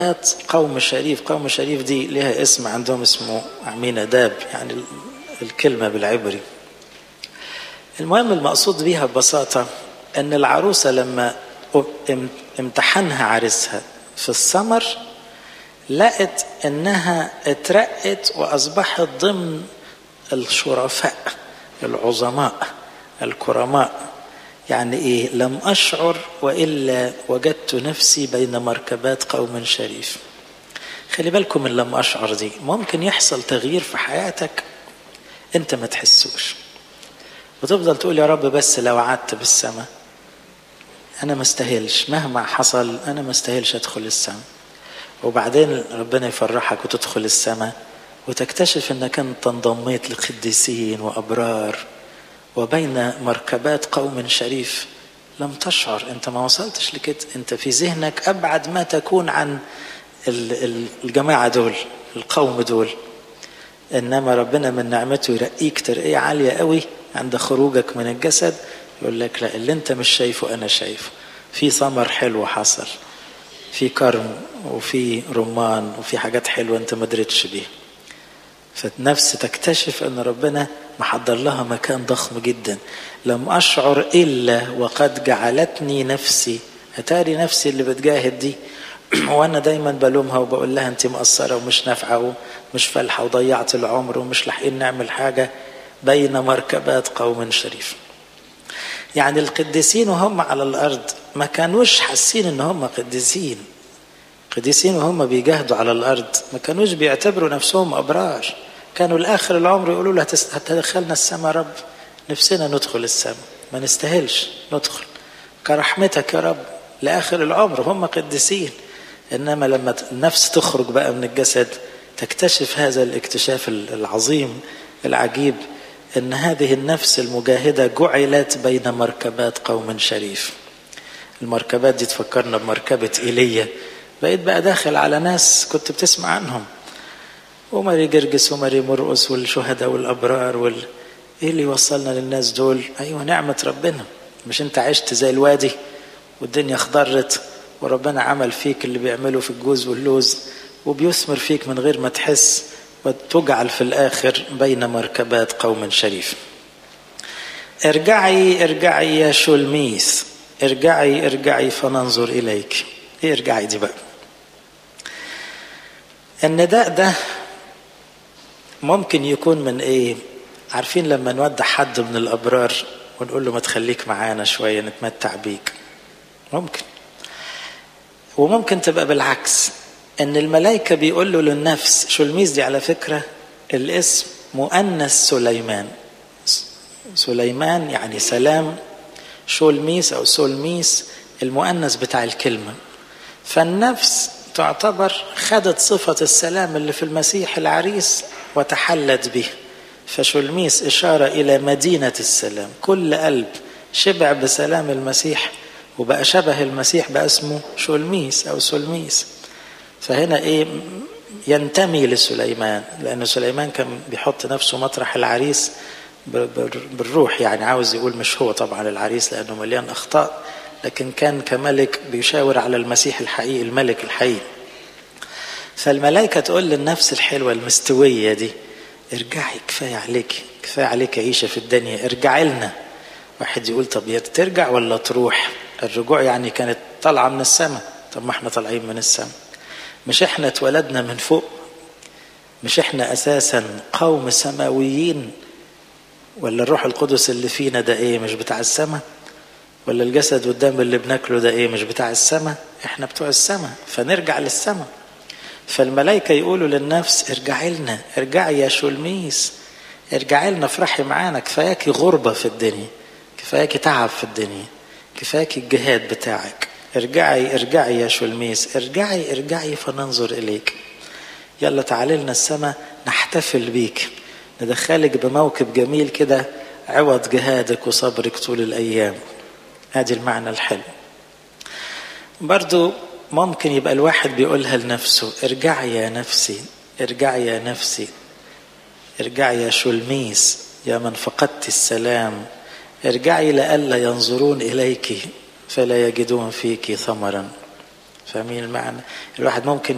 قوم شريف قوم شريف دي لها اسم عندهم اسمه عميناداب يعني الكلمة بالعبري المهم المقصود بيها ببساطة أن العروسة لما امتحنها عريسها في السمر لقت أنها اترقت وأصبحت ضمن الشرفاء العظماء الكرماء يعني ايه لم اشعر والا وجدت نفسي بين مركبات قوم شريف خلي بالكم من لم اشعر دي ممكن يحصل تغيير في حياتك انت ما تحسوش وتفضل تقول يا رب بس لو قعدت بالسماء انا ما استاهلش مهما حصل انا ما استاهلش ادخل السماء وبعدين ربنا يفرحك وتدخل السماء وتكتشف انك انت انضميت لقديسين وابرار وبين مركبات قوم شريف لم تشعر انت ما وصلتش لكده انت في ذهنك ابعد ما تكون عن الجماعه دول القوم دول انما ربنا من نعمته يرقيك ترقيه عاليه قوي عند خروجك من الجسد يقول لك لا اللي انت مش شايفه انا شايفه في ثمر حلو حصل في كرم وفي رمان وفي حاجات حلوه انت ما دريتش بيها فالنفس تكتشف ان ربنا محضر لها مكان ضخم جدا لم اشعر الا وقد جعلتني نفسي اتاري نفسي اللي بتجاهد دي وانا دايما بلومها وبقول لها انت مقصره ومش نافعه ومش فالحه وضيعت العمر ومش لاحقين نعمل حاجه بين مركبات قوم شريف يعني القديسين وهم على الارض ما كانوش حاسين ان هم قديسين قديسين وهم بيجاهدوا على الارض ما كانوش بيعتبروا نفسهم ابرار كانوا لاخر العمر يقولوا له هتدخلنا السماء رب نفسنا ندخل السماء ما نستاهلش ندخل كرحمتك يا رب لاخر العمر هم قديسين انما لما النفس تخرج بقى من الجسد تكتشف هذا الاكتشاف العظيم العجيب ان هذه النفس المجاهده جعلت بين مركبات قوم شريف المركبات دي تفكرنا بمركبه ايليا بقيت بقى داخل على ناس كنت بتسمع عنهم وماري جرجس وماري مرقس والشهداء والابرار وال ايه اللي وصلنا للناس دول ايوه نعمه ربنا مش انت عشت زي الوادي والدنيا خضرت وربنا عمل فيك اللي بيعمله في الجوز واللوز وبيثمر فيك من غير ما تحس وتجعل في الاخر بين مركبات قوم شريف ارجعي ارجعي يا شلميس ارجعي ارجعي فننظر اليك ايه ارجعي دي بقى النداء ده ممكن يكون من ايه عارفين لما نودع حد من الابرار ونقول له ما تخليك معانا شويه نتمتع بيك ممكن وممكن تبقى بالعكس ان الملائكه بيقول له للنفس شلميس دي على فكره الاسم مؤنث سليمان سليمان يعني سلام شولميس او سولميس المؤنث بتاع الكلمه فالنفس تعتبر خدت صفة السلام اللي في المسيح العريس وتحلت به فشلميس إشارة إلى مدينة السلام كل قلب شبع بسلام المسيح وبقى شبه المسيح بقى اسمه شلميس أو سلميس فهنا إيه ينتمي لسليمان لأن سليمان كان بيحط نفسه مطرح العريس بالروح يعني عاوز يقول مش هو طبعا العريس لأنه مليان أخطاء لكن كان كملك بيشاور على المسيح الحقيقي الملك الحقيقي فالملائكة تقول للنفس الحلوة المستوية دي ارجعي كفاية عليك كفاية عليك عيشة في الدنيا ارجعي لنا واحد يقول طب يا ترجع ولا تروح الرجوع يعني كانت طالعة من السماء طب ما احنا طالعين من السماء مش احنا اتولدنا من فوق مش احنا اساسا قوم سماويين ولا الروح القدس اللي فينا ده ايه مش بتاع السماء ولا الجسد والدم اللي بناكله ده ايه مش بتاع السماء احنا بتوع السماء فنرجع للسماء فالملائكة يقولوا للنفس ارجعي لنا ارجعي يا شلميس ارجعي لنا افرحي معانا كفاياكي غربة في الدنيا كفاياكي تعب في الدنيا كفاياكي الجهاد بتاعك ارجعي ارجعي يا شلميس ارجعي ارجعي فننظر اليك يلا تعالي لنا السماء نحتفل بيك ندخلك بموكب جميل كده عوض جهادك وصبرك طول الايام هذه المعنى الحلو برضو ممكن يبقى الواحد بيقولها لنفسه ارجعي يا نفسي ارجعي يا نفسي ارجعي يا شلميس يا من فقدت السلام ارجعي لئلا ينظرون إليك فلا يجدون فيك ثمرا فاهمين المعنى الواحد ممكن